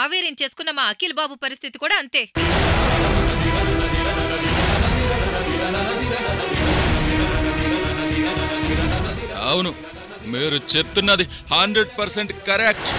కావేరిని చేసుకున్న మా అఖిల్ బాబు పరిస్థితి కూడా అంతే అవును మీరు చెప్తున్నది హండ్రెడ్ పర్సెంట్ కరెక్ట్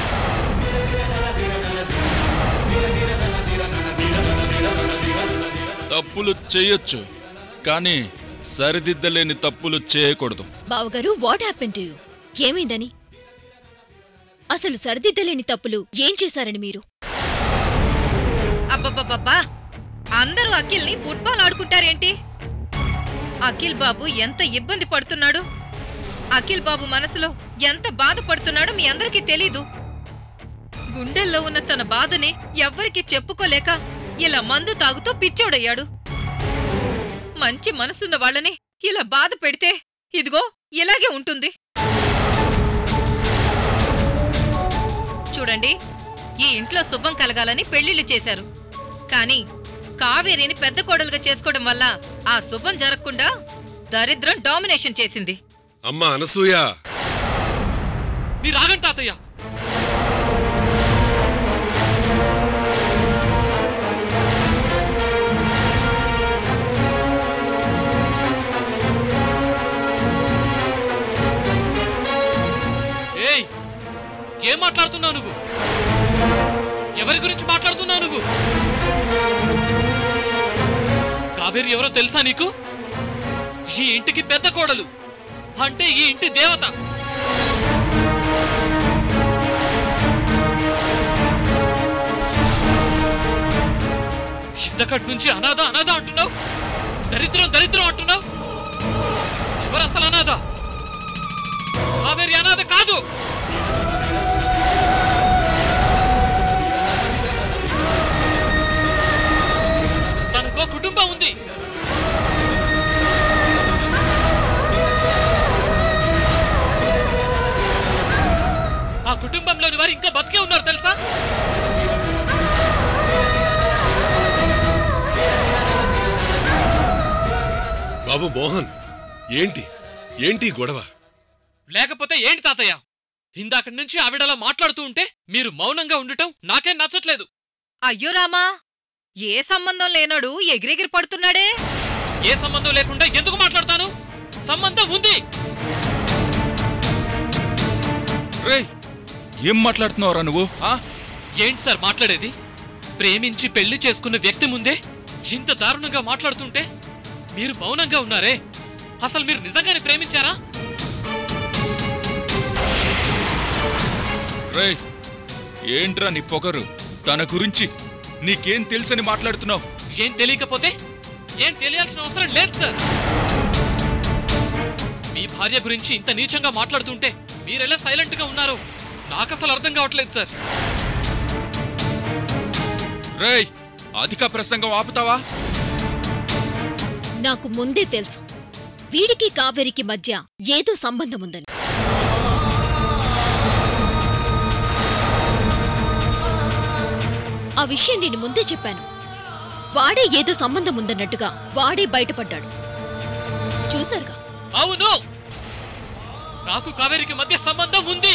తప్పులు చేయొచ్చు కానీ సరిదిద్దలేని తప్పులు చేయకూడదు బావగారు వాట్ హ్యాపెన్ టు యూ ఏమైందని అసలు సరిదిద్దలేని తప్పులు ఏం చేశారని మీరు అబ్బబ్బబ్బబ్బా అందరూ అఖిల్ని ఫుట్బాల్ ఆడుకుంటారేంటి అఖిల్ బాబు ఎంత ఇబ్బంది పడుతున్నాడు అఖిల్ బాబు మనసులో ఎంత బాధపడుతున్నాడో మీ అందరికీ తెలీదు గుండెల్లో ఉన్న తన బాధని ఎవ్వరికీ చెప్పుకోలేక ఇలా మందు తాగుతూ పిచ్చోడయ్యాడు మంచి మనసున్న వాళ్ళని ఇలా బాధ పెడితే ఇదిగో ఇలాగే ఉంటుంది చూడండి ఈ ఇంట్లో శుభం కలగాలని పెళ్లిళ్లు చేశారు కానీ కావేరిని పెద్ద కోడలుగా చేసుకోవడం వల్ల ఆ శుభం జరగకుండా దరిద్రం డామినేషన్ చేసింది అమ్మ అనసూయ మీరు ఆగండి తాతయ్య ఏయ్ ఏం మాట్లాడుతున్నావు నువ్వు ఎవరి గురించి మాట్లాడుతున్నావు నువ్వు కావేరి ఎవరో తెలుసా నీకు ఈ ఇంటికి పెద్ద కోడలు అంటే ఈ ఇంటి దేవత ఇంతకటి నుంచి అనాథ అనాథ అంటున్నావు దరిద్రం దరిద్రం అంటున్నావు ఎవరు అసలు అనాథ కావేరి అనాథ కాదు తనకో కుటుంబం ఉంది ఆ కుటుంబంలోని వారు ఇంకా బతికే ఉన్నారు తెలుసా బాబు మోహన్ ఏంటి ఏంటి ఈ గొడవ లేకపోతే ఏంటి తాతయ్య ఇందాక నుంచి ఆవిడలా మాట్లాడుతూ ఉంటే మీరు మౌనంగా ఉండటం నాకేం నచ్చట్లేదు అయ్యో రామా ఏ సంబంధం లేనాడు ఎగిరెగిరి పడుతున్నాడే ఏ సంబంధం లేకుండా ఎందుకు మాట్లాడతాను సంబంధం ఉంది రేయ్ ఏం మాట్లాడుతున్నావురా నువ్వు ఆ? ఏంటి సార్ మాట్లాడేది ప్రేమించి పెళ్లి చేసుకున్న వ్యక్తి ముందే ఇంత దారుణంగా మాట్లాడుతుంటే మీరు మౌనంగా ఉన్నారే అసలు మీరు నిజంగానే ప్రేమించారా రేయ్ ఏంట్రా నీ పొగరు తన గురించి నీకేం తెలుసని మాట్లాడుతున్నావు ఏం తెలియకపోతే ఏం తెలియాల్సిన అవసరం లేదు సార్ మీ భార్య గురించి ఇంత నీచంగా మాట్లాడుతుంటే మీరెలా సైలెంట్ గా ఉన్నారు నాకు అసలు అర్థం కావట్లేదు సార్ రేయ్ అధిక ప్రసంగం ఆపుతావా నాకు ముందే తెలుసు వీడికి కావేరికి మధ్య ఏదో సంబంధం ఉందని ఆ విషయం నేను ముందే చెప్పాను వాడే ఏదో సంబంధం ఉందన్నట్టుగా వాడే బయటపడ్డాడు చూశారుగా అవును నాకు కావేరికి మధ్య సంబంధం ఉంది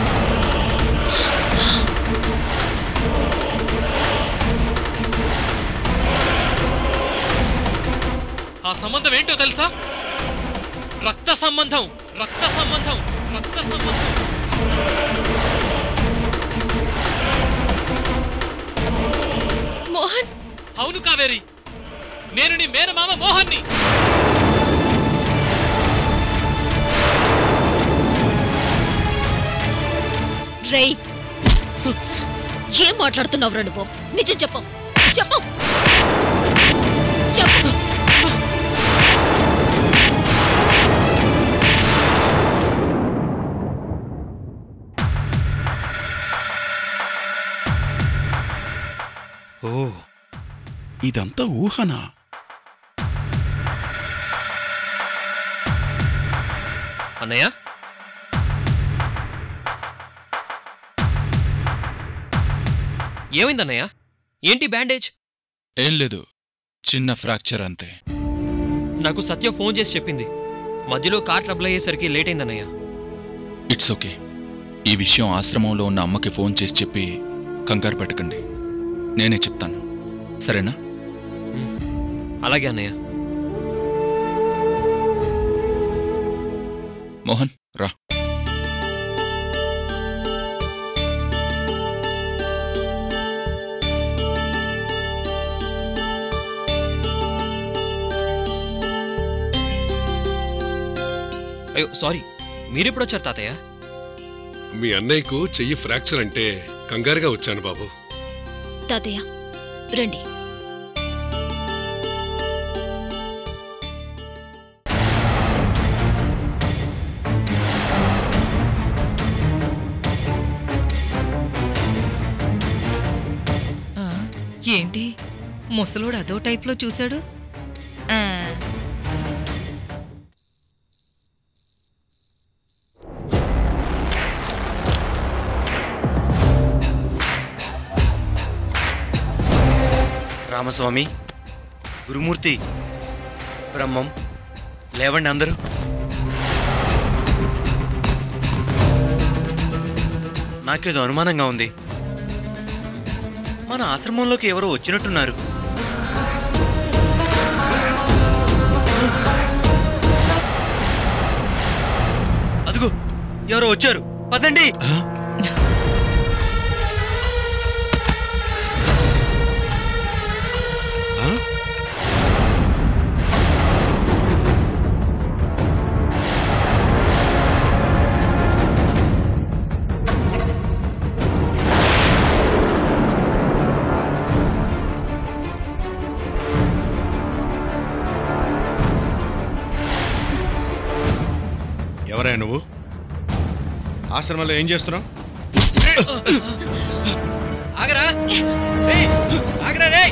ఆ సంబంధం ఏంటో తెలుసా రక్త సంబంధం రక్త సంబంధం రక్త సంబంధం మోహన్ అవును కావేరి నేను నీ మేనమామ మోహన్ని రై ఏం మాట్లాడుతున్నావురా నువ్వు నిజం చెప్పు చెప్పు చెప్పు ఓ ఇదంతా ఊహనా అన్నయ్య ఏమైందన్నయ్య ఏంటి బ్యాండేజ్ ఏం లేదు చిన్న ఫ్రాక్చర్ అంతే నాకు సత్య ఫోన్ చేసి చెప్పింది మధ్యలో కార్ ట్రబుల్ అయ్యేసరికి లేట్ అయిందన్నయ్య ఇట్స్ ఓకే ఈ విషయం ఆశ్రమంలో ఉన్న అమ్మకి ఫోన్ చేసి చెప్పి కంగారు పెట్టకండి నేనే చెప్తాను సరేనా అలాగే అన్నయ్య మోహన్ రా అయ్యో సారీ మీరెప్పుడు వచ్చారు తాతయ్య మీ అన్నయ్యకు చెయ్యి ఫ్రాక్చర్ అంటే కంగారుగా వచ్చాను బాబు తాతయ్య రండి ఆ, ఏంటి ముసలోడు అదో టైప్లో చూశాడు ఆ, రామస్వామి గురుమూర్తి బ్రహ్మం లేవండి అందరూ నాకేదో అనుమానంగా ఉంది మన ఆశ్రమంలోకి ఎవరో వచ్చినట్టున్నారు అదిగో ఎవరో వచ్చారు పదండి ఆ? ఎవరయ్యా నువ్వు ఆశ్రమంలో ఏం చేస్తున్నావు ఆగరా రేయ్, ఆగరా రేయ్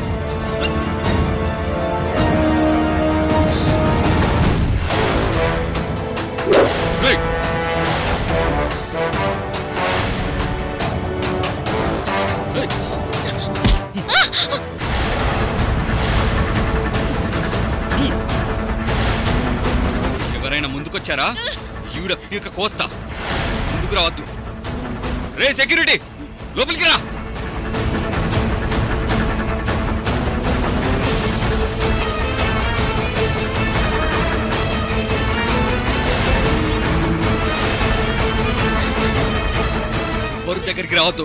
రేయ్! ఎవరైనా ముందుకొచ్చారా ఈవిడ పీక కోస్తా ముందుకు రావద్దు రే సెక్యూరిటీ లోపలికి రా ఎవరు దగ్గరికి రావద్దు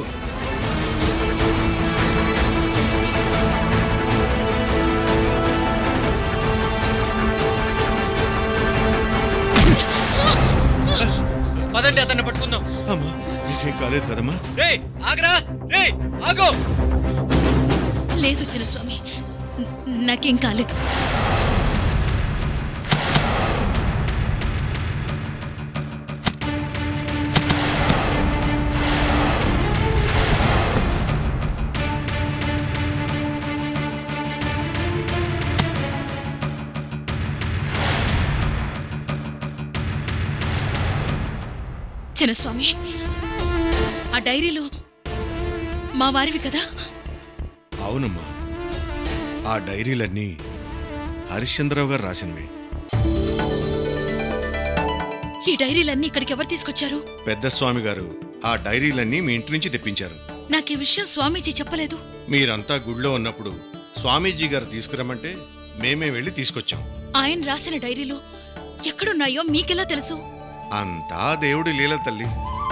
పదండి అతన్ని పట్టుకుందాం అమ్మా నీకేం కాలేదు కదమ్మా రే ఆగరా రే ఆగో లేదు చిన్నస్వామి న- నాకేం కాలేదు చిన్నస్వామి ఆ డైరీలో మా వారివి కదా అవునమ్మా ఆ డైరీలన్నీ హరిశ్చంద్రరావు గారు రాసినవి ఈ డైరీలన్నీ ఇక్కడికి ఎవరు తీసుకొచ్చారు పెద్ద స్వామి గారు ఆ డైరీలన్నీ మీ ఇంటి నుంచి తెప్పించారు నాకు ఈ విషయం స్వామీజీ చెప్పలేదు మీరంతా గుడిలో ఉన్నప్పుడు స్వామీజీ గారు తీసుకురమ్మంటే మేమే వెళ్ళి తీసుకొచ్చాం ఆయన రాసిన డైరీలో ఎక్కడున్నాయో మీకెలా తెలుసు అంతా దేవుడి లీల తల్లి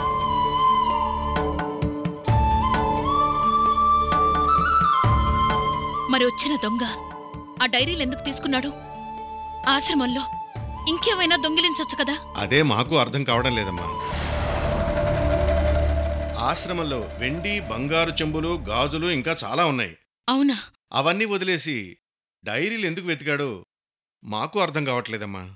మరి వచ్చిన దొంగ ఆ డైరీలు ఎందుకు తీసుకున్నాడు ఆశ్రమంలో ఇంకేమైనా దొంగిలించొచ్చు కదా అదే మాకు అర్థం కావడం లేదమ్మా ఆశ్రమంలో వెండి బంగారు చెంబులు గాజులు ఇంకా చాలా ఉన్నాయి అవునా అవన్నీ వదిలేసి డైరీలు ఎందుకు వెతికాడో మాకు అర్థం కావట్లేదమ్మా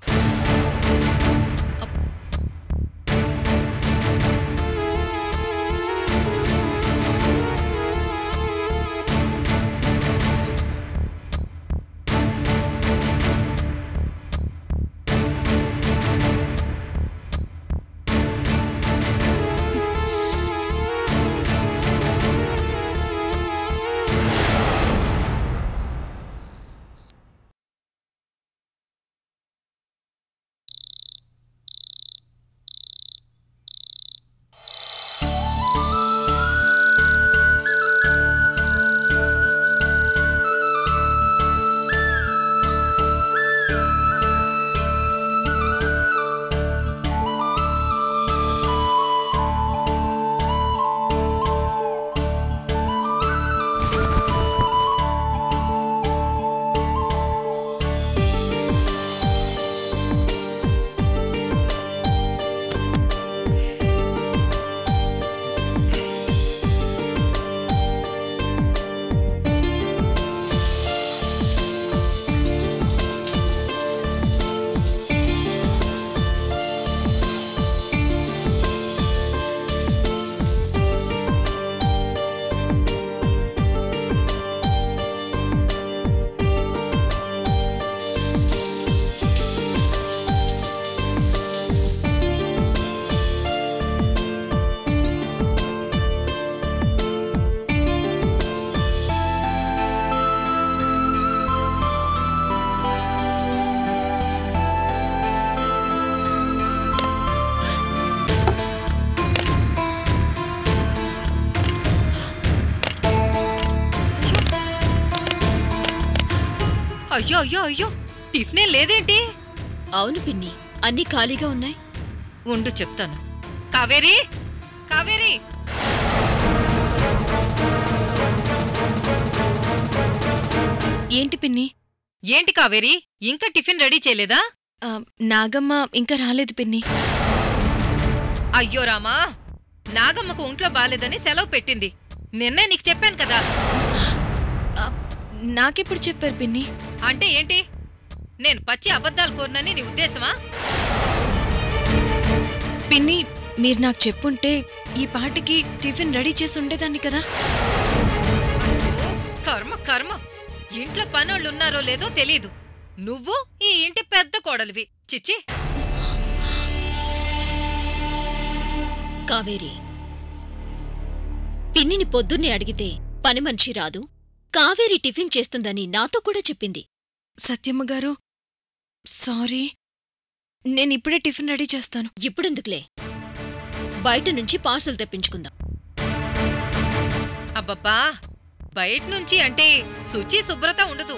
అయ్యో అయ్యో అయ్యో టిఫినే లేదేంటి అవును పిన్ని అన్నీ ఖాళీగా ఉన్నాయి ఉండు చెప్తాను కావేరి కావేరి ఏంటి పిన్ని ఏంటి కావేరి ఇంకా టిఫిన్ రెడీ చేయలేదా ఆ, నాగమ్మ ఇంకా రాలేదు పిన్ని అయ్యో రామా నాగమ్మకు ఒంట్లో బాలేదని సెలవు పెట్టింది నిన్నే నీకు చెప్పాను కదా ఆ, నాకెప్పుడు చెప్పారు పిన్ని అంటే ఏంటి నేను పచ్చి అబద్ధాలు కోరినని నీ ఉద్దేశమా పిన్ని మీరు నాకు చెప్పుంటే ఈ పాటికి టిఫిన్ రెడీ చేసి ఉండేదాన్ని కదా ఓ, కర్మ కర్మ ఇంట్లో పనోళ్ళు ఉన్నారో లేదో తెలీదు నువ్వు ఈ ఇంటి పెద్ద కోడలివి చిచ్చి కావేరి పిన్నిని పొద్దున్నే అడిగితే పని మనిషి రాదు కావేరి టిఫిన్ చేస్తుందని నాతో కూడా చెప్పింది సత్యమ్మ గారు సారీ నేను ఇప్పుడే టిఫిన్ రెడీ చేస్తాను ఇప్పుడెందుకులే బయట నుంచి పార్సల్ తెప్పించుకుందాం అబ్బబ్బా బయట నుంచి అంటే శుచి శుభ్రత ఉండదు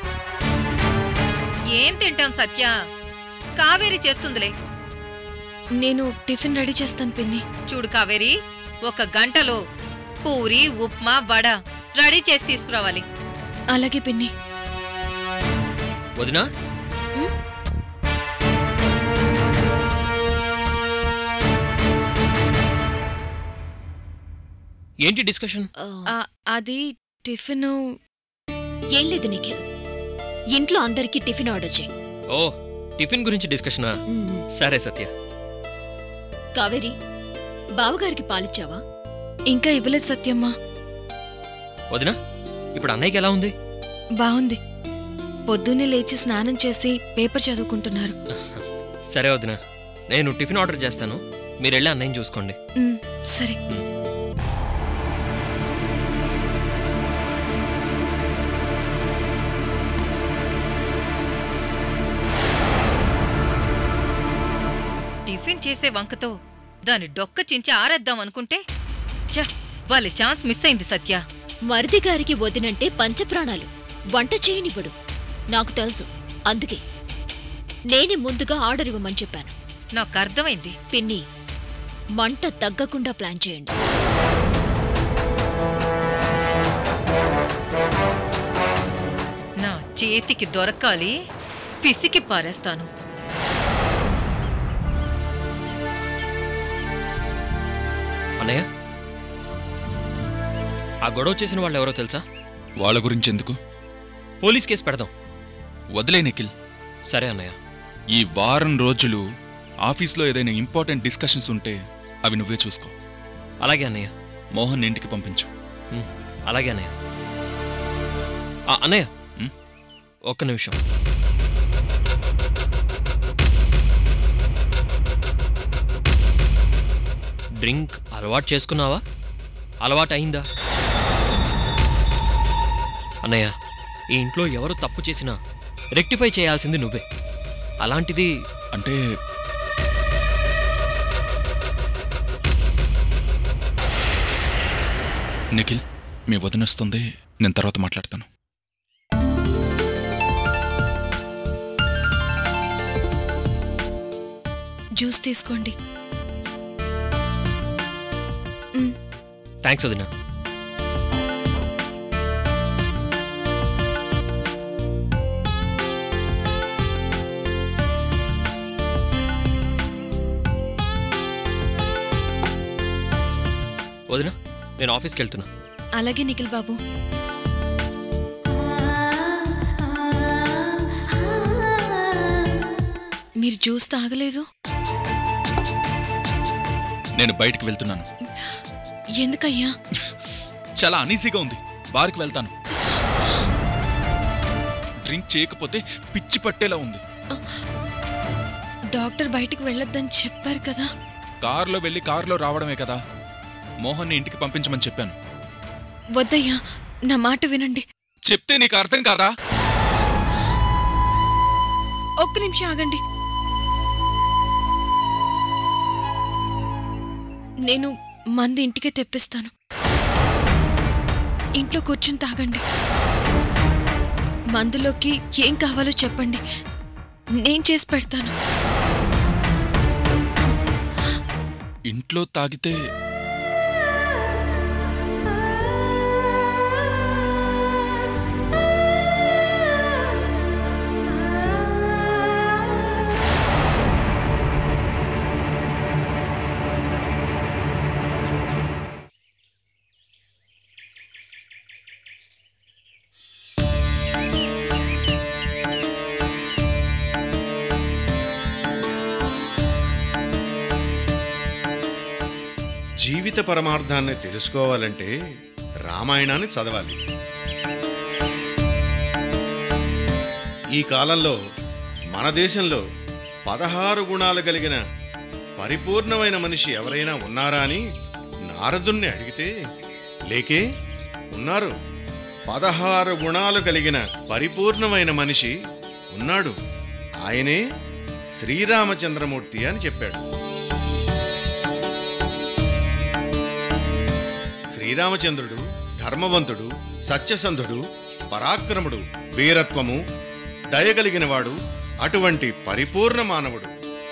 ఏం తింటాం సత్య కావేరి చేస్తుందిలే నేను టిఫిన్ రెడీ చేస్తాను పిన్ని చూడు కావేరి ఒక గంటలో పూరి ఉప్మా వడ రెడీ చేసి తీసుకురావాలి అలాగే పిన్ని వదినా ఏంటి డిస్కషన్ ఆ, ఆ, అది టిఫిన్ ఏం లేదు నిఖిల్ ఇంట్లో అందరికీ టిఫిన్ ఆర్డర్ చేయి ఓ టిఫిన్ గురించి డిస్కషనా సరే సత్య కావేరి బావగారికి పాలిచ్చావా ఇంకా ఇవ్వలేదు సత్యమ్మ వదినా ఇప్పుడు అన్నయ్యకి ఎలా ఉంది బాగుంది పొద్దున్నే లేచి స్నానం చేసి పేపర్ చదువుకుంటున్నారు సరే వదినా నేను టిఫిన్ ఆర్డర్ చేస్తాను మీరు వెళ్ళి అన్నయ్యని చూసుకోండి ఉమ్, సరే టిఫిన్ చేసే వంకతో దాని డొక్క చించి ఆరేద్దాం అనుకుంటే చ వాళ్ళ ఛాన్స్ మిస్ అయింది సత్య మరిది గారికి వదినంటే పంచప్రాణాలు వంట చేయనివ్వడు నాకు తెలుసు అందుకే నేనే ముందుగా ఆర్డర్ ఇవ్వమని చెప్పాను నాకు అర్థమైంది పిన్ని మంట తగ్గకుండా ప్లాన్ చేయండి నా చేతికి దొరకాలి పిసికి పారేస్తాను అన్నయ్య ఆ గొడవ చేసిన వాళ్ళు ఎవరో తెలుసా వాళ్ళ గురించి ఎందుకు పోలీస్ కేసు పెడదాం వదిలే నిఖిల్ సరే అన్నయ్య ఈ వారం రోజులు ఆఫీస్లో ఏదైనా ఇంపార్టెంట్ డిస్కషన్స్ ఉంటే అవి నువ్వే చూసుకో అలాగే అన్నయ్య మోహన్ ఇంటికి పంపించు ఉమ్, అలాగే అన్నయ్య ఆ, అన్నయ్య ఉమ్? ఒక్క నిమిషం డ్రింక్ అలవాటు చేసుకున్నావా అలవాటు అయిందా అన్నయ్య ఈ ఇంట్లో ఎవరు తప్పు చేసినా రెక్టిఫై చేయాల్సింది నువ్వే అలాంటిది అంటే నిఖిల్ మీ వదినొస్తుంది నేను తర్వాత మాట్లాడతాను జ్యూస్ తీసుకోండి థ్యాంక్స్ వదినా వదినా నేను ఆఫీస్కి వెళ్తున్నా అలాగే నిఖిల్ బాబు మీరు జ్యూస్ తాగలేదు నేను బయటికి వెళ్తున్నాను ఎందుకయ్యా చాలా అనీజీగా ఉంది బార్కి వెళ్తాను డ్రింక్ చేయకపోతే పిచ్చి పట్టేలా ఉంది డాక్టర్ బయటికి వెళ్ళొద్దని చెప్పారు కదా కారులో వెళ్ళి కారులో రావడమే కదా మోహన్ని ఇంటికి పంపించమని చెప్పాను వద్దయ్యా నా మాట వినండి చెప్తే నీకు అర్థం కాదా ఒక్క నిమిషం ఆగండి నేను మంది ఇంటికే తెప్పిస్తాను ఇంట్లో కూర్చుని తాగండి మందులోకి ఏం కావాలో చెప్పండి నేను చేసి పెడతాను ఇంట్లో తాగితే జీవిత పరమార్థాన్ని తెలుసుకోవాలంటే రామాయణాన్ని చదవాలి ఈ కాలంలో మన దేశంలో పదహారు గుణాలు కలిగిన పరిపూర్ణమైన మనిషి ఎవరైనా ఉన్నారా అని నారదుణ్ణి అడిగితే లేకే ఉన్నారు పదహారు గుణాలు కలిగిన పరిపూర్ణమైన మనిషి ఉన్నాడు ఆయనే శ్రీరామచంద్రమూర్తి అని చెప్పాడు శ్రీరామచంద్రుడు ధర్మవంతుడు సత్యసంధుడు పరాక్రముడు వీరత్వము దయగలిగినవాడు అటువంటి పరిపూర్ణ మానవుడు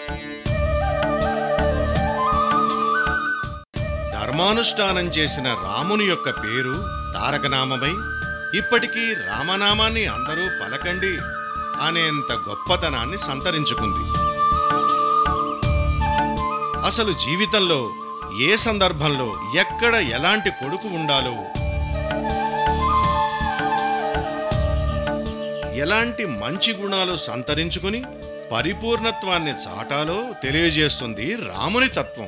ధర్మానుష్ఠానం చేసిన రాముని యొక్క పేరు తారకనామమై ఇప్పటికీ రామనామాన్ని అందరూ పలకండి అనేంత గొప్పతనాన్ని సంతరించుకుంది అసలు జీవితంలో ఏ సందర్భంలో ఎక్కడ ఎలాంటి కొడుకు ఉండాలో ఎలాంటి మంచి గుణాలు సంతరించుకుని పరిపూర్ణత్వాన్ని చాటాలో తెలియజేస్తుంది రాముని తత్వం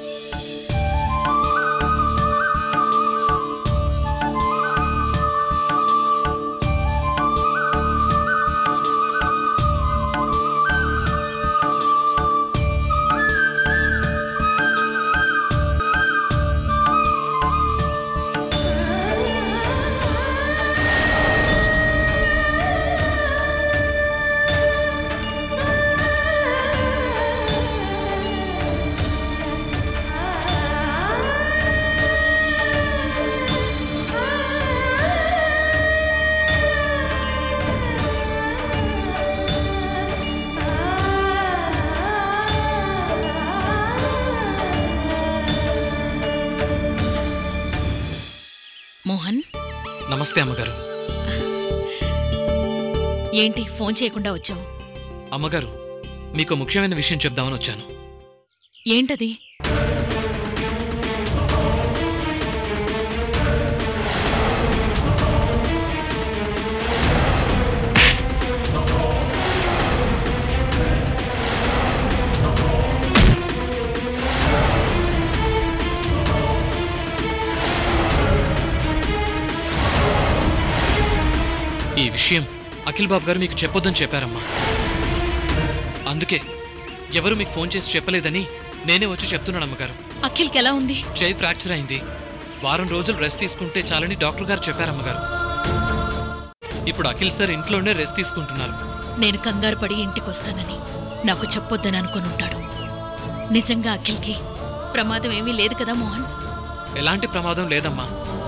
మోహన్ నమస్తే అమ్మగారు ఏంటి ఫోన్ చేయకుండా వచ్చావు అమ్మగారు మీకు ముఖ్యమైన విషయం చెప్దామని వచ్చాను ఏంటది ఈ విషయం అఖిల్ బాబు గారు మీకు చెప్పొద్దని చెప్పారమ్మా అందుకే ఎవరు మీకు ఫోన్ చేసి చెప్పలేదని నేనే వచ్చి చెప్తున్నాను అమ్మగారు అఖిల్కి ఎలా ఉంది చేయి ఫ్రాక్చర్ అయింది వారం రోజులు రెస్ట్ తీసుకుంటే చాలని డాక్టర్ గారు చెప్పారమ్మగారు ఇప్పుడు అఖిల్ సార్ ఇంట్లోనే రెస్ట్ తీసుకుంటున్నారు నేను కంగారు పడి ఇంటికొస్తానని నాకు చెప్పొద్దని అనుకుని ఉంటాడు నిజంగా అఖిల్కి ప్రమాదం ఏమీ లేదు కదా మోహన్ ఎలాంటి ప్రమాదం లేదమ్మా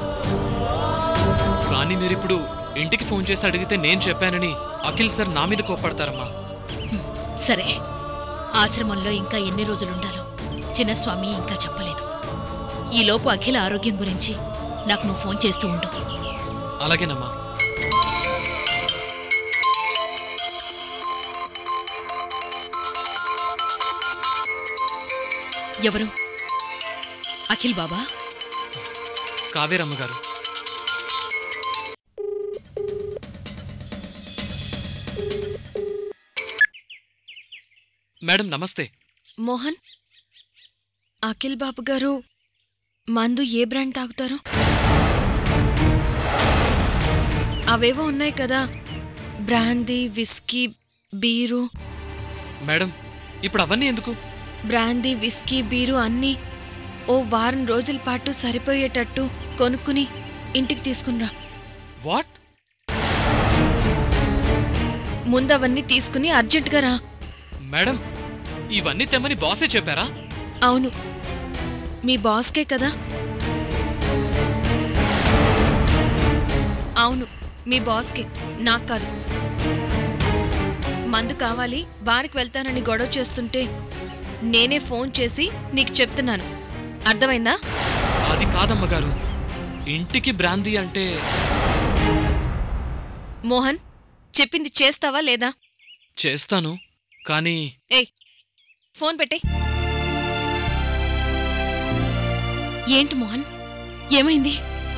కానీ మీరిప్పుడు ఇంటికి ఫోన్ చేసి అడిగితే నేను చెప్పానని అఖిల్ సార్ నా మీద కోప్పడతారమ్మా సరే ఆశ్రమంలో ఇంకా ఎన్ని రోజులుండాలో చిన్నస్వామి ఇంకా చెప్పలేదు ఈలోపు అఖిల ఆరోగ్యం గురించి నాకు నువ్వు ఫోన్ చేస్తూ ఉండు అలాగేనమ్మా ఎవరు అఖిల్ బాబా కావేరమ్మ గారు మేడం నమస్తే మోహన్ అఖిల్ బాబు గారు మందు ఏ బ్రాండ్ తాగుతారు అవేవో ఉన్నాయి కదా బ్రాందీ విస్కీ బీరు మేడం ఇప్పుడు అవన్నీ ఎందుకు బ్రాందీ విస్కీ బీరు అన్నీ ఓ వారం రోజుల పాటు సరిపోయేటట్టు కొనుక్కుని ఇంటికి తీసుకునిరా వాట్ ముందు అవన్నీ తీసుకుని అర్జెంటుగా రా మేడం ఇవన్నీ తెమ్మని బాసే చెప్పారా అవును మీ బాస్కే కదా అవును మీ బాస్కి నాకు కాదు మందు కావాలి బార్కి వెళ్తానని గొడవ చేస్తుంటే నేనే ఫోన్ చేసి నీకు చెప్తున్నాను అర్థమైందా అది కాదమ్మగారు ఇంటికి బ్రాందీ అంటే మోహన్ చెప్పింది చేస్తావా లేదా చేస్తాను కానీ ఏయ్ ఫోన్ పెట్టే ఏంటి మోహన్ ఏమైంది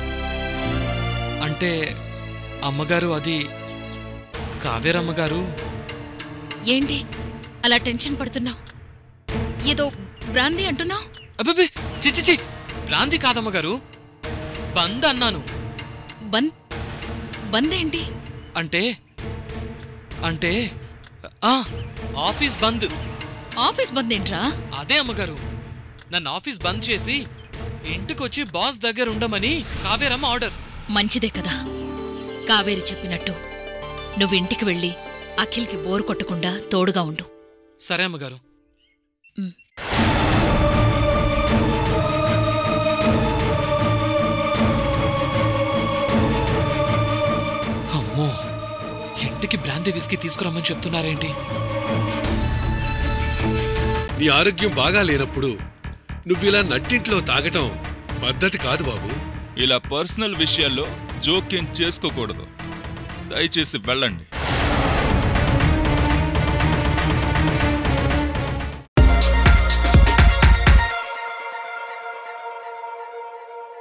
అంటే అమ్మగారు అది కావేరమ్మగారు ఏంటి అలా టెన్షన్ పడుతున్నావు ఏదో బ్రాందీ అంటున్నావు అబ్బబ్బే చిచ్చిచి బ్రాందీ కాదమ్మగారు బంద్ అన్నాను బంద్ బంద్ ఏంటి అంటే అంటే ఆ ఆఫీస్ బంద్ ఆఫీస్ బంద్ ఏంట్రా అదే అమ్మగారు నన్ను ఆఫీస్ బంద్ చేసి ఇంటికొచ్చి బాస్ దగ్గర ఉండమని కావేరమ్మ ఆర్డర్ మంచిదే కదా కావేరి చెప్పినట్టు నువ్వు ఇంటికి వెళ్ళి అఖిల్కి బోరు కొట్టకుండా తోడుగా ఉండు సరే అమ్మగారు అమ్మో ఇంటికి బ్రాందీ విస్కీ తీసుకురమ్మని చెప్తున్నారేంటి నీ ఆరోగ్యం బాగా లేనప్పుడు నువ్విలా నట్టింట్లో తాగటం పద్ధతి కాదు బాబు ఇలా పర్సనల్ విషయాల్లో జోక్యం చేసుకోకూడదు దయచేసి వెళ్ళండి